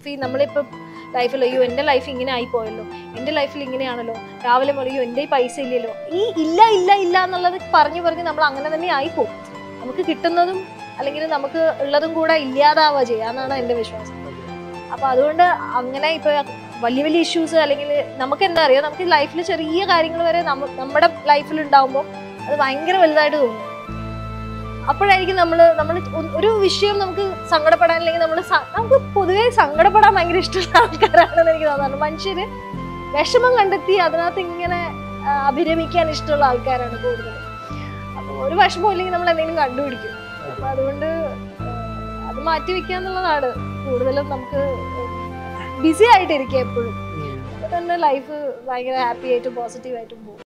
ഈ നമ്മളിപ്പോൾ ലൈഫിൽ അയ്യോ എൻ്റെ ലൈഫ് ഇങ്ങനെ ആയിപ്പോയല്ലോ എൻ്റെ ലൈഫിൽ ഇങ്ങനെയാണല്ലോ രാവിലെ മുതൽ അയ്യോ എൻ്റെ പൈസ ഇല്ലല്ലോ ഈ ഇല്ല ഇല്ല ഇല്ല എന്നുള്ളത് പറഞ്ഞു പറഞ്ഞ് നമ്മൾ അങ്ങനെ തന്നെ ആയിപ്പോവും നമുക്ക് കിട്ടുന്നതും അല്ലെങ്കിൽ നമുക്ക് ഉള്ളതും കൂടെ ഇല്ലാതാവുക ചെയ്യുക എന്നാണ് എൻ്റെ വിശ്വാസം അപ്പൊ അതുകൊണ്ട് അങ്ങനെ ഇപ്പൊ വലിയ വലിയ ഇഷ്യൂസ് അല്ലെങ്കിൽ നമുക്ക് എന്താ അറിയാം നമുക്ക് ലൈഫിൽ ചെറിയ കാര്യങ്ങൾ വരെ നമ്മ- നമ്മുടെ ലൈഫിൽ ഉണ്ടാവുമ്പോൾ അത് ഭയങ്കര വലുതായിട്ട് തോന്നും അപ്പോഴായിരിക്കും നമ്മൾ നമ്മൾ ഒരു വിഷയം നമുക്ക് സങ്കടപ്പെടാൻ അല്ലെങ്കിൽ നമ്മൾ നമുക്ക് പൊതുവേ സങ്കടപ്പെടാൻ ഭയങ്കര ഇഷ്ടമുള്ള ആൾക്കാരാണെന്ന് എനിക്ക് തോന്നാറുണ്ട് മനുഷ്യര് വിഷമം കണ്ടെത്തി അതിനകത്ത് ഇങ്ങനെ ആ, അഭിരമിക്കാൻ ഇഷ്ടമുള്ള ആൾക്കാരാണ് കൂടുതൽ അപ്പൊ ഒരു വിഷമം ഇല്ലെങ്കിൽ നമ്മൾ എന്തെങ്കിലും കണ്ടുപിടിക്കും അപ്പൊ അതുകൊണ്ട് ആ, അത് മാറ്റി വെക്കുക എന്നുള്ളതാണ് കൂടുതലും നമുക്ക് ബിസി ആയിട്ടിരിക്കുക എപ്പോഴും അപ്പൊ തന്നെ ലൈഫ് ഭയങ്കര ഹാപ്പി ആയിട്ടും പോസിറ്റീവ് ആയിട്ടും പോകും